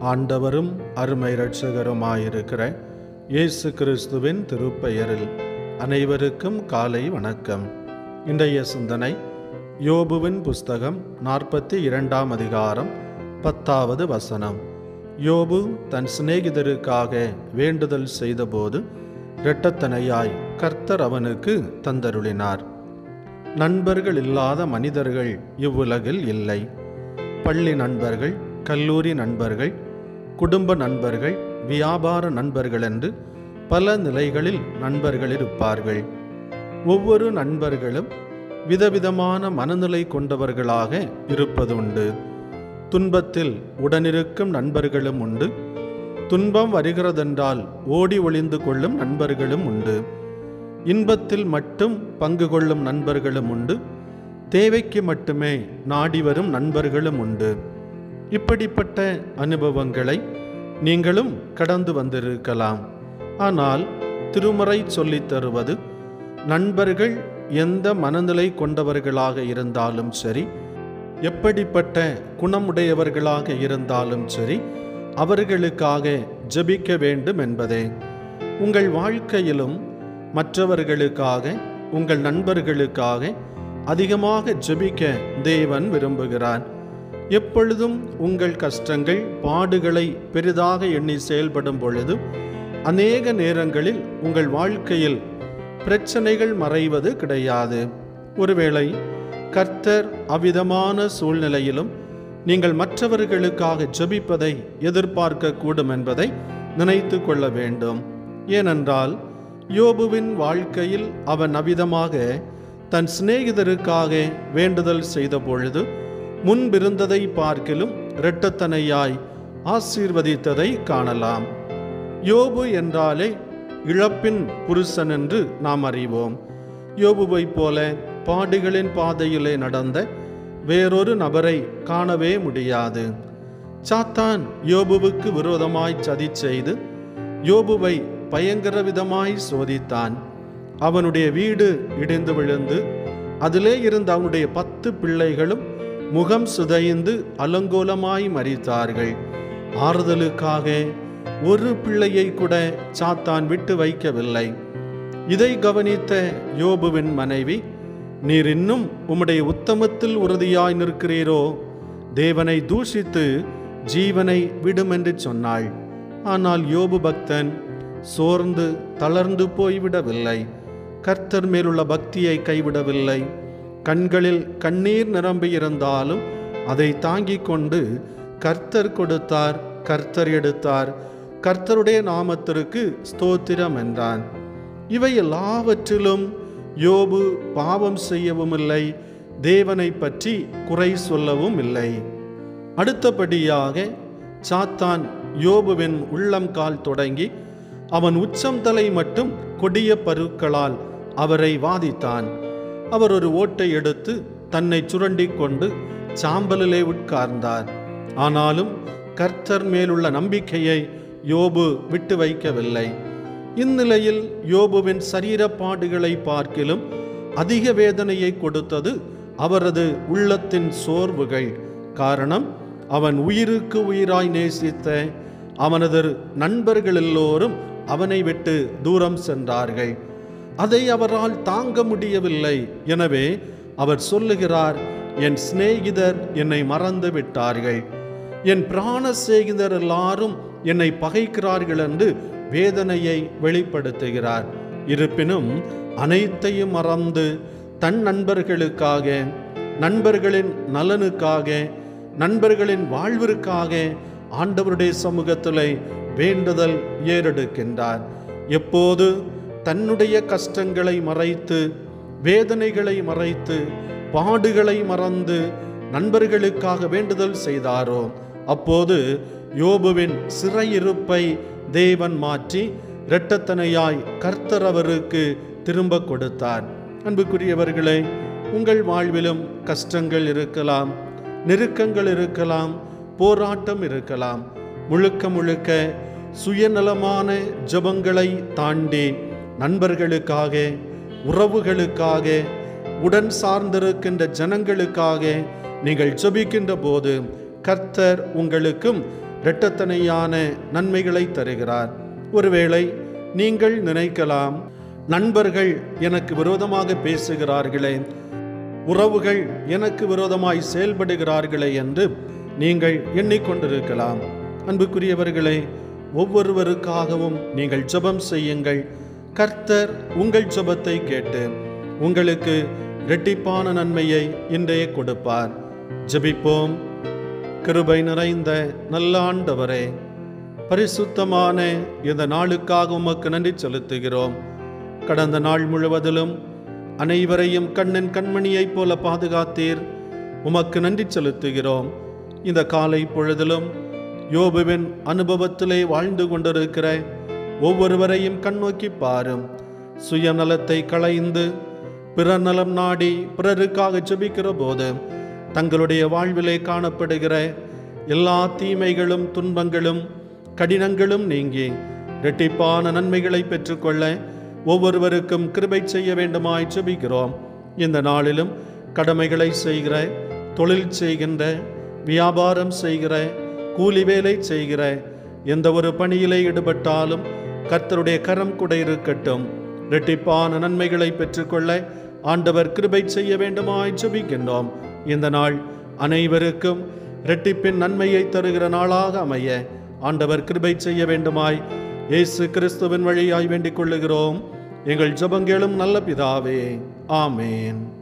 ஆண்டவரும் அருமை இரட்சகருமாயிருக்கிற இயேசு கிறிஸ்துவின் திருப்பெயரில் அனைவருக்கும் காலை வணக்கம் இன்றைய சிந்தனை யோபுவின் புஸ்தகம் நாற்பத்தி இரண்டாம் அதிகாரம் பத்தாவது வசனம் யோபு தன் சிநேகிதருக்காக வேண்டுதல் செய்தபோது இரட்டத்தனையாய் கர்த்தர் அவனுக்கு தந்தருளினார் நண்பர்கள் இல்லாத மனிதர்கள் இவ்வுலகில் இல்லை பள்ளி நண்பர்கள் கல்லூரி நண்பர்கள் குடும்ப நண்பர்கள் வியாபார நண்பர்கள் என்று பல நிலைகளில் நண்பர்கள் இருப்பார்கள் ஒவ்வொரு நண்பர்களும் விதவிதமான மனநிலை கொண்டவர்களாக இருப்பதுண்டு துன்பத்தில் உடனிருக்கும் நண்பர்களும் உண்டு துன்பம் வருகிறதென்றால் ஓடி ஒளிந்து கொள்ளும் நண்பர்களும் உண்டு இன்பத்தில் மட்டும் பங்கு கொள்ளும் நண்பர்களும் உண்டு தேவைக்கு மட்டுமே நாடி வரும் நண்பர்களும் உண்டு இப்படிப்பட்ட அனுபவங்களை நீங்களும் கடந்து வந்திருக்கலாம் ஆனால் திருமறை சொல்லித் தருவது நண்பர்கள் எந்த மனநிலை கொண்டவர்களாக இருந்தாலும் சரி எப்படிப்பட்ட குணமுடையவர்களாக இருந்தாலும் சரி அவர்களுக்காக ஜெபிக்க வேண்டும் என்பதே உங்கள் வாழ்க்கையிலும் மற்றவர்களுக்காக உங்கள் நண்பர்களுக்காக அதிகமாக ஜெபிக்க தேவன் விரும்புகிறார் எப்பொழுதும் உங்கள் கஷ்டங்கள் பாடுகளை பெரிதாக எண்ணி செயல்படும் பொழுது அநேக நேரங்களில் உங்கள் வாழ்க்கையில் பிரச்சனைகள் மறைவது கிடையாது ஒருவேளை கர்த்தர் அவ்விதமான சூழ்நிலையிலும் நீங்கள் மற்றவர்களுக்காக ஜெபிப்பதை எதிர்பார்க்க கூடும் என்பதை நினைத்து கொள்ள வேண்டும் ஏனென்றால் யோபுவின் வாழ்க்கையில் அவன் அவ்விதமாக தன் சிநேகிதருக்காக வேண்டுதல் செய்த பொழுது முன்பிருந்ததை பார்க்கிலும் இரட்டத்தனையாய் ஆசீர்வதித்ததை காணலாம் யோபு என்றாலே இழப்பின் புருஷன் என்று நாம் அறிவோம் யோபுவைப் போல பாடுகளின் பாதையிலே நடந்த வேறொரு நபரை காணவே முடியாது சாத்தான் யோபுவுக்கு விரோதமாய் சதி செய்து யோபுவை பயங்கர விதமாய் சோதித்தான் அவனுடைய வீடு இடிந்து விழுந்து அதிலே இருந்த அவனுடைய பத்து பிள்ளைகளும் முகம் சுதைந்து அலங்கோலமாய் மறித்தார்கள் ஆறுதலுக்காக ஒரு பிள்ளையை கூட சாத்தான் விட்டு வைக்கவில்லை இதை கவனித்த யோபுவின் மனைவி நீர் இன்னும் உம்முடைய உத்தமத்தில் உறுதியாய் நிற்கிறீரோ தேவனை தூஷித்து ஜீவனை விடும் என்று சொன்னாள் ஆனால் யோபு பக்தன் சோர்ந்து தளர்ந்து போய்விடவில்லை கர்த்தர் மேலுள்ள பக்தியை கைவிடவில்லை கண்களில் கண்ணீர் நிரம்பியிருந்தாலும் அதை தாங்கிக் கொண்டு கர்த்தர் கொடுத்தார் கர்த்தர் எடுத்தார் கர்த்தருடைய நாமத்திற்கு ஸ்தோத்திரம் என்றான் இவை எல்லாவற்றிலும் யோபு பாவம் செய்யவும் இல்லை தேவனை பற்றி குறை சொல்லவும் இல்லை அடுத்தபடியாக சாத்தான் யோபுவின் உள்ளம் கால் தொடங்கி அவன் உச்சம் தலை மட்டும் கொடிய பருக்களால் அவரை வாதித்தான் அவர் ஒரு ஓட்டை எடுத்து தன்னை சுரண்டிக் கொண்டு சாம்பலிலே உட்கார்ந்தார் ஆனாலும் கர்த்தர் மேலுள்ள நம்பிக்கையை யோபு விட்டு வைக்கவில்லை இந்நிலையில் யோபுவின் சரீரப்பாடுகளை பார்க்கிலும் அதிக வேதனையை கொடுத்தது அவரது உள்ளத்தின் சோர்வுகள் காரணம் அவன் உயிருக்கு உயிராய் நேசித்த அவனது நண்பர்கள் எல்லோரும் அவனை விட்டு தூரம் சென்றார்கள் அதை அவரால் தாங்க முடியவில்லை எனவே அவர் சொல்லுகிறார் என் சிநேகிதர் என்னை மறந்து விட்டார்கள் என் பிராண சிநேகிதர் எல்லாரும் என்னை பகைக்கிறார்கள் என்று வேதனையை வெளிப்படுத்துகிறார் இருப்பினும் அனைத்தையும் மறந்து தன் நண்பர்களுக்காக நண்பர்களின் நலனுக்காக நண்பர்களின் வாழ்விற்காக ஆண்டவருடைய சமூகத்திலே வேண்டுதல் ஏறெடுக்கின்றார் எப்போது தன்னுடைய கஷ்டங்களை மறைத்து வேதனைகளை மறைத்து பாடுகளை மறந்து நண்பர்களுக்காக வேண்டுதல் செய்தாரோ அப்போது யோபுவின் சிறையிருப்பை தேவன் மாற்றி இரட்டத்தனையாய் கர்த்தர் அவருக்கு திரும்ப கொடுத்தார் அன்புக்குரியவர்களே உங்கள் வாழ்விலும் கஷ்டங்கள் இருக்கலாம் நெருக்கங்கள் இருக்கலாம் போராட்டம் இருக்கலாம் முழுக்க முழுக்க சுயநலமான ஜபங்களை தாண்டி நண்பர்களுக்காக உறவுகளுக்காக உடன் சார்ந்திருக்கின்ற ஜனங்களுக்காக நீங்கள் ஜெபிக்கின்ற போது கர்த்தர் உங்களுக்கும் இரட்டத்தனையான நன்மைகளை தருகிறார் ஒருவேளை நீங்கள் நினைக்கலாம் நண்பர்கள் எனக்கு விரோதமாக பேசுகிறார்களே உறவுகள் எனக்கு விரோதமாய் செயல்படுகிறார்களே என்று நீங்கள் எண்ணிக்கொண்டிருக்கலாம் அன்புக்குரியவர்களே ஒவ்வொருவருக்காகவும் நீங்கள் ஜெபம் செய்யுங்கள் கர்த்தர் உங்கள் ஜெபத்தை கேட்டு உங்களுக்கு இரட்டிப்பான நன்மையை இன்றே கொடுப்பார் ஜெபிப்போம் கிருபை நிறைந்த நல்ல ஆண்டவரே பரிசுத்தமான இந்த நாளுக்காக உமக்கு நன்றி செலுத்துகிறோம் கடந்த நாள் முழுவதிலும் அனைவரையும் கண்ணன் கண்மணியைப் போல பாதுகாத்தீர் உமக்கு நன்றி செலுத்துகிறோம் இந்த காலை பொழுதிலும் யோபுவின் அனுபவத்திலே வாழ்ந்து கொண்டிருக்கிற ஒவ்வொருவரையும் கண்ணோக்கி பாரும் சுயநலத்தை களைந்து பிறர் நலம் நாடி பிறருக்காக ஜெபிக்கிற போது தங்களுடைய வாழ்விலே காணப்படுகிற எல்லா தீமைகளும் துன்பங்களும் கடினங்களும் நீங்கி இரட்டிப்பான நன்மைகளை பெற்றுக்கொள்ள ஒவ்வொருவருக்கும் கிருபை செய்ய வேண்டுமாய் ஜெபிக்கிறோம் இந்த நாளிலும் கடமைகளை செய்கிற தொழில் செய்கின்ற வியாபாரம் செய்கிற கூலி வேலை செய்கிற எந்த ஒரு பணியிலே ஈடுபட்டாலும் கர்த்தருடைய கரம் கூட இருக்கட்டும் இரட்டிப்பான நன்மைகளை பெற்றுக்கொள்ள ஆண்டவர் கிருபை செய்ய வேண்டுமாய் ஜெபிக்கின்றோம் இந்த நாள் அனைவருக்கும் இரட்டிப்பின் நன்மையை தருகிற நாளாக அமைய ஆண்டவர் கிருபை செய்ய வேண்டுமாய் இயேசு கிறிஸ்துவின் வழியாய் வேண்டிக் கொள்ளுகிறோம் எங்கள் ஜெபங்களும் நல்ல பிதாவே ஆமேன்